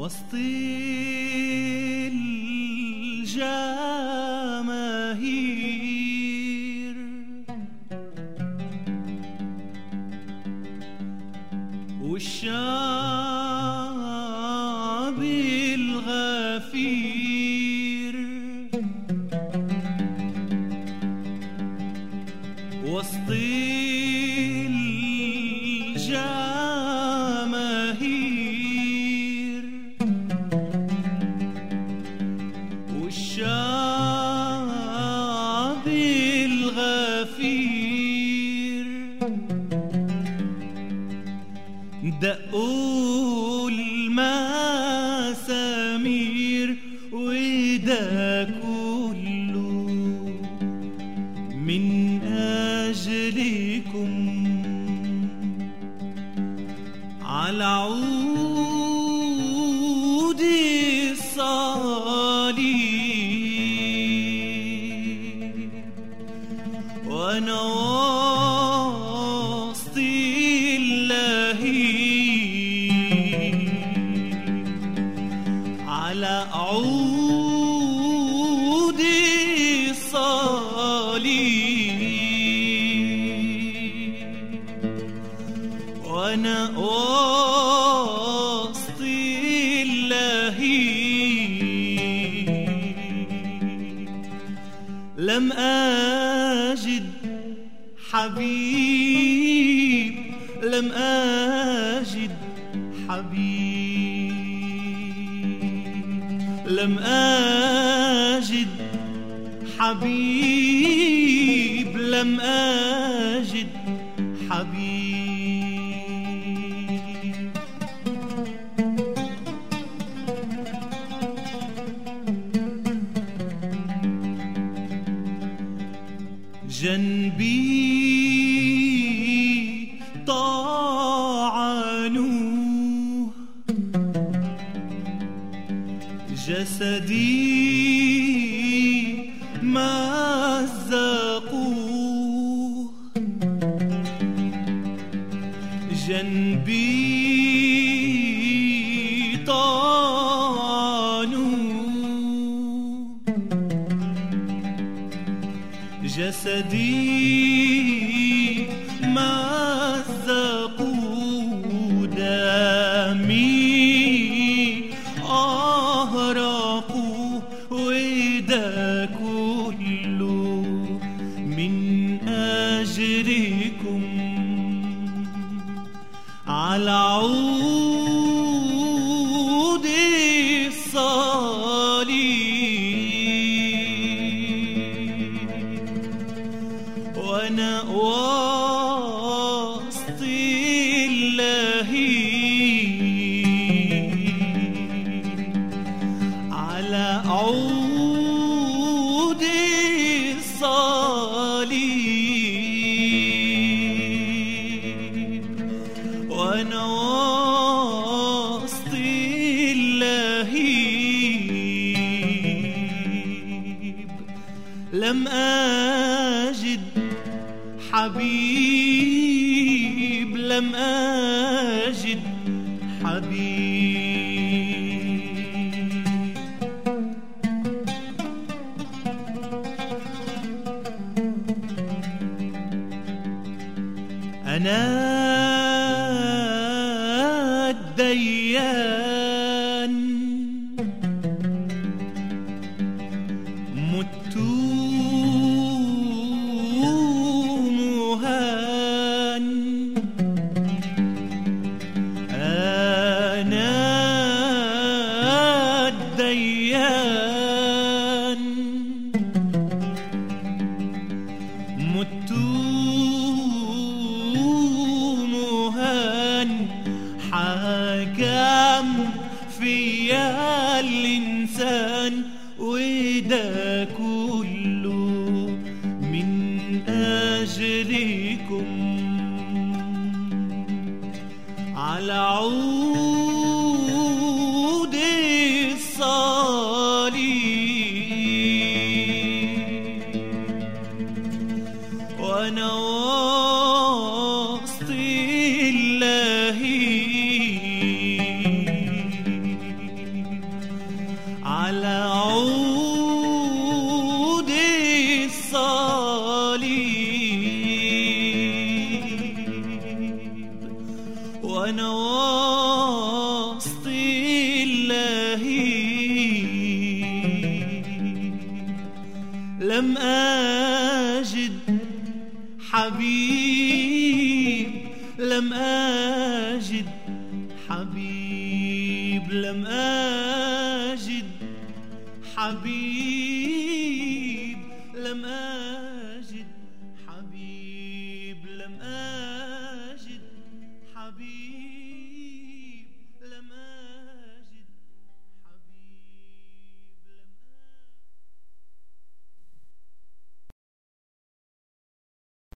وسط الجماهير والشعب الغفير وسط الجماهير والشعب الغفير دقوا المسامير وده كله من أجلكم على عود الصليب وأنا وسط اللهيب على عود الصليب وانا وسط اللهيب لم اجد حبيب لم اجد حبيب لم اجد حبيب لم اجد حبيب جنبي طعنوه جسدي مزقوه جنبي طعنوه جسدي مزقوا دمي أهرقوا وده كله من أجركم على عود الصليب وانا وسط اللهيب على عود الصليب وانا وسط اللهيب لم أجد حبيب لم أجد حبيب أنا الديان مت مهان أنا الديان مت مهان حكم فيا الإنسان وده كله من أجلكم على عود الصليب وانا وسط اللهيب لم أجد حبيب لم أجد حبيب لم أجد حبيب لم أجد حبيب لم أجد حبيب